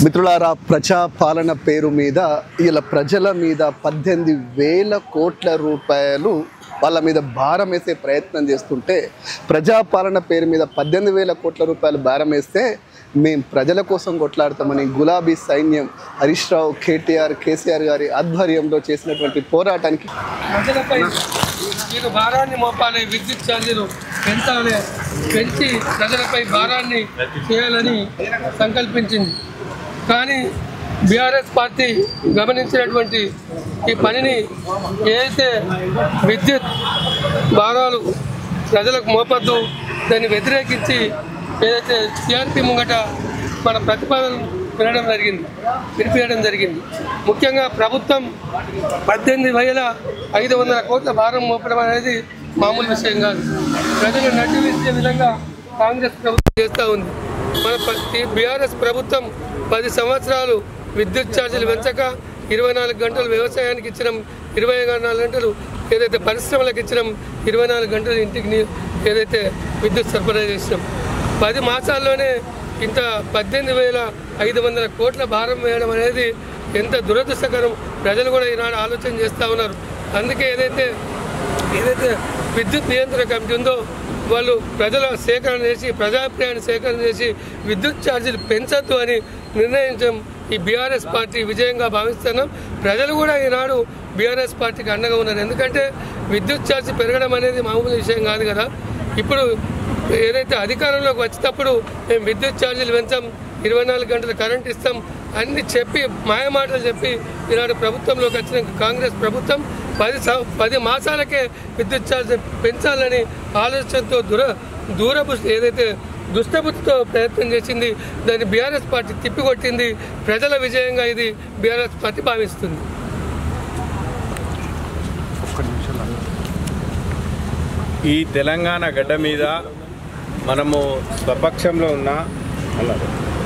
మిత్రులారా ప్రజా పాలన పేరు మీద ఇలా ప్రజల మీద పద్దెనిమిది వేల కోట్ల రూపాయలు వాళ్ళ మీద భారం వేసే ప్రయత్నం చేస్తుంటే ప్రజాపాలన పేరు మీద పద్దెనిమిది వేల కోట్ల రూపాయలు భారం వేస్తే మేము ప్రజల కోసం కొట్లాడతామని గులాబీ సైన్యం హరీష్ రావు కేటీఆర్ కేసీఆర్ గారి ఆధ్వర్యంలో చేసినటువంటి పోరాటానికి ప్రజలపై మీరు భారాన్ని మోపాలి విద్యుత్ ఛార్జీలు పెంచాలి పెంచి ప్రజలపై భారాన్ని చేయాలని సంకల్పించింది కానీ బీఆర్ఎస్ పార్టీ గమనించినటువంటి ఈ పనిని ఏదైతే విద్యుత్ భారాలు ప్రజలకు మోపద్దు దాన్ని వ్యతిరేకించి ఏదైతే సిఆర్పి ముంగట మన ప్రతిపాదన వినడం జరిగింది వినిపించడం జరిగింది ముఖ్యంగా ప్రభుత్వం పద్దెనిమిది వేల ఐదు వందల కోట్ల భారం మోపడం అనేది మామూలు విషయం కాదు ప్రజలు నటించే విధంగా కాంగ్రెస్ ప్రభుత్వం చేస్తూ ఉంది మన బీఆర్ఎస్ ప్రభుత్వం పది సంవత్సరాలు విద్యుత్ ఛార్జీలు పెంచక ఇరవై నాలుగు గంటలు వ్యవసాయానికి ఇచ్చినాం ఇరవై నాలుగు గంటలు ఏదైతే పరిశ్రమలకు ఇచ్చినాం ఇరవై నాలుగు గంటలు ఇంటికి నీ- ఏదైతే విద్యుత్ సరఫరా చేసినాం పది మాసాల్లోనే ఇంత పద్దెనిమిది వేల ఐదు వందల కోట్ల భారం వేయడం అనేది ఎంత దురదృష్టకరం ప్రజలు కూడా ఈనాడు ఆలోచన చేస్తూ ఉన్నారు అందుకే ఏదైతే ఏదైతే విద్యుత్ నియంత్రణ కమిటీ ఉందో వాళ్ళు ప్రజల సేకరణ చేసి ప్రజాప్రియాన్ని సేకరణ చేసి విద్యుత్ ఛార్జీలు పెంచొద్దు అని నిర్ణయించడం ఈ బీఆర్ఎస్ పార్టీ విజయంగా భావిస్తున్నాం ప్రజలు కూడా ఈనాడు బీఆర్ఎస్ పార్టీకి అండగా ఉన్నారు ఎందుకంటే విద్యుత్ ఛార్జీ పెరగడం అనేది మామూలు విషయం కాదు కదా ఇప్పుడు ఏదైతే అధికారంలోకి వచ్చేటప్పుడు మేము విద్యుత్ ఛార్జీలు పెంచాం ఇరవై నాలుగు గంటల కరెంట్ ఇస్తాం అన్ని చెప్పి మాయమాటలు చెప్పి ఈనాడు ప్రభుత్వంలోకి వచ్చిన కాంగ్రెస్ ప్రభుత్వం పది సం- పది మాసాలకే విద్యుత్ ఛార్జీ పెంచాలని ఆలోచనతో దూర దూరపు ఏదైతే దుష్టబుద్ధితో ప్రయత్నం చేసింది దాన్ని బీఆర్ఎస్ పార్టీ తిప్పికొట్టింది ప్రజల విజయంగా ఇది బీఆర్ఎస్ పార్టీ భావిస్తుంది ఈ తెలంగాణ గడ్డ మీద మనము స్వపక్షంలో ఉన్న అన్నారు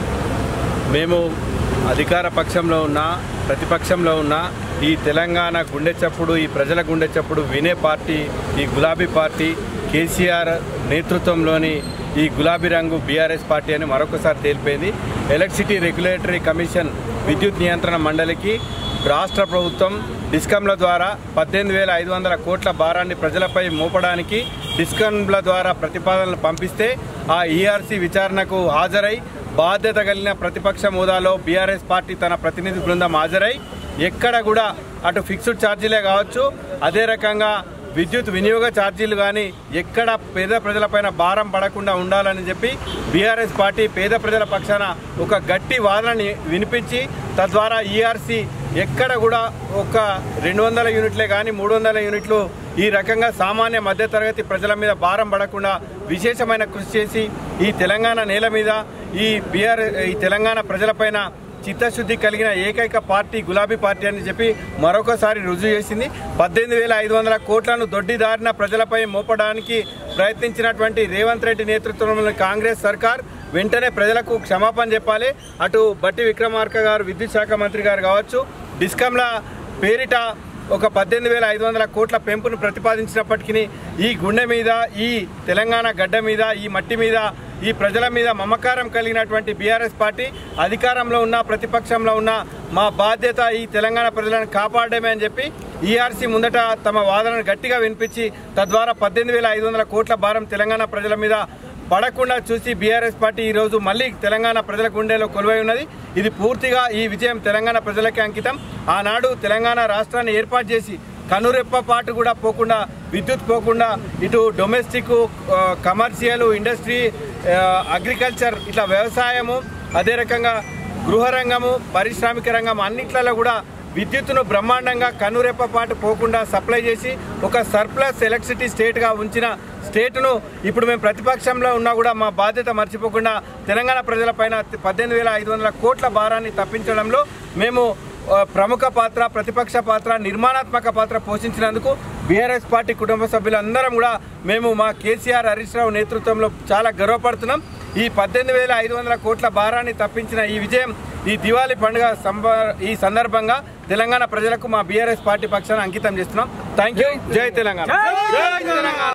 మేము అధికార పక్షంలో ఉన్న ప్రతిపక్షంలో ఉన్న ఈ తెలంగాణ గుండె చప్పుడు ఈ ప్రజల గుండె చప్పుడు వినే పార్టీ ఈ గులాబీ పార్టీ కేసీఆర్ నేతృత్వంలోని ఈ గులాబీ రంగు బీఆర్ఎస్ పార్టీ అని మరొకసారి తేలిపోయింది ఎలక్ట్రిసిటీ రెగ్యులేటరీ కమిషన్ విద్యుత్ నియంత్రణ మండలికి రాష్ట్ర ప్రభుత్వం డిస్కంల ద్వారా పద్దెనిమిది వేల ఐదు వందల కోట్ల భారాన్ని ప్రజలపై మోపడానికి డిస్కంల ద్వారా ప్రతిపాదనలు పంపిస్తే ఆ ఈఆర్సీ విచారణకు హాజరై బాధ్యత కలిగిన ప్రతిపక్ష హోదాలో బీఆర్ఎస్ పార్టీ తన ప్రతినిధి బృందం హాజరై ఎక్కడ కూడా అటు ఫిక్స్డ్ ఛార్జీలే కావచ్చు అదే రకంగా విద్యుత్ వినియోగ ఛార్జీలు కానీ ఎక్కడ పేద ప్రజలపైన భారం పడకుండా ఉండాలని చెప్పి బీఆర్ఎస్ పార్టీ పేద ప్రజల పక్షాన ఒక గట్టి వాదనని వినిపించి తద్వారా ఈఆర్సీ ఎక్కడ కూడా ఒక రెండు వందల యూనిట్లే కానీ మూడు వందల యూనిట్లు ఈ రకంగా సామాన్య మధ్యతరగతి ప్రజల మీద భారం పడకుండా విశేషమైన కృషి చేసి ఈ తెలంగాణ నేల మీద ఈ బీఆర్ ఈ తెలంగాణ ప్రజలపైన చిత్తశుద్ధి కలిగిన ఏకైక పార్టీ గులాబీ పార్టీ అని చెప్పి మరొకసారి రుజువు చేసింది పద్దెనిమిది వేల ఐదు వందల కోట్లను దొడ్డిదారిన ప్రజలపై మోపడానికి ప్రయత్నించినటువంటి రేవంత్ రెడ్డి నేతృత్వంలోని కాంగ్రెస్ సర్కార్ వెంటనే ప్రజలకు క్షమాపణ చెప్పాలి అటు బట్టి విక్రమార్క గారు విద్యుత్ శాఖ మంత్రి గారు కావచ్చు డిస్కంల పేరిట ఒక పద్దెనిమిది వేల ఐదు వందల కోట్ల పెంపును ప్రతిపాదించినప్పటికీ ఈ గుండె మీద ఈ తెలంగాణ గడ్డ మీద ఈ మట్టి మీద ఈ ప్రజల మీద మమకారం కలిగినటువంటి బీఆర్ఎస్ పార్టీ అధికారంలో ఉన్న ప్రతిపక్షంలో ఉన్న మా బాధ్యత ఈ తెలంగాణ ప్రజలను కాపాడమే అని చెప్పి ఈఆర్సీ ముందట తమ వాదనను గట్టిగా వినిపించి తద్వారా పద్దెనిమిది వేల ఐదు వందల కోట్ల భారం తెలంగాణ ప్రజల మీద పడకుండా చూసి బీఆర్ఎస్ పార్టీ ఈరోజు మళ్ళీ తెలంగాణ ప్రజల గుండెలో కొలువై ఉన్నది ఇది పూర్తిగా ఈ విజయం తెలంగాణ ప్రజలకే అంకితం ఆనాడు తెలంగాణ రాష్ట్రాన్ని ఏర్పాటు చేసి కనురెప్ప పాటు కూడా పోకుండా విద్యుత్ పోకుండా ఇటు డొమెస్టిక్ ఆ, కమర్షియల్ ఇండస్ట్రీ ఆ, అగ్రికల్చర్ ఇట్లా వ్యవసాయము అదే రకంగా గృహ రంగము పారిశ్రామిక రంగం అన్నిట్లలో కూడా విద్యుత్తును బ్రహ్మాండంగా కనురెప్ప పాటు పోకుండా సప్లై చేసి ఒక సర్ప్లస్ ఎలక్ట్రిసిటీ స్టేట్గా ఉంచిన స్టేట్ను ఇప్పుడు మేము ప్రతిపక్షంలో ఉన్నా కూడా మా బాధ్యత మర్చిపోకుండా తెలంగాణ ప్రజలపైన పద్దెనిమిది వేల ఐదు వందల కోట్ల భారాన్ని తప్పించడంలో మేము ఆ, ప్రముఖ పాత్ర ప్రతిపక్ష పాత్ర నిర్మాణాత్మక పాత్ర పోషించినందుకు బీఆర్ఎస్ పార్టీ కుటుంబ సభ్యులందరం కూడా మేము మా కేసీఆర్ హరీష్ రావు నేతృత్వంలో చాలా గర్వపడుతున్నాం ఈ పద్దెనిమిది వేల ఐదు వందల కోట్ల భారాన్ని తప్పించిన ఈ విజయం ఈ దివాళీ పండుగ సంబ ఈ సందర్భంగా తెలంగాణ ప్రజలకు మా బీఆర్ఎస్ పార్టీ పక్షాన అంకితం చేస్తున్నాం థ్యాంక్ యూ జై తెలంగాణ జై తెలంగాణ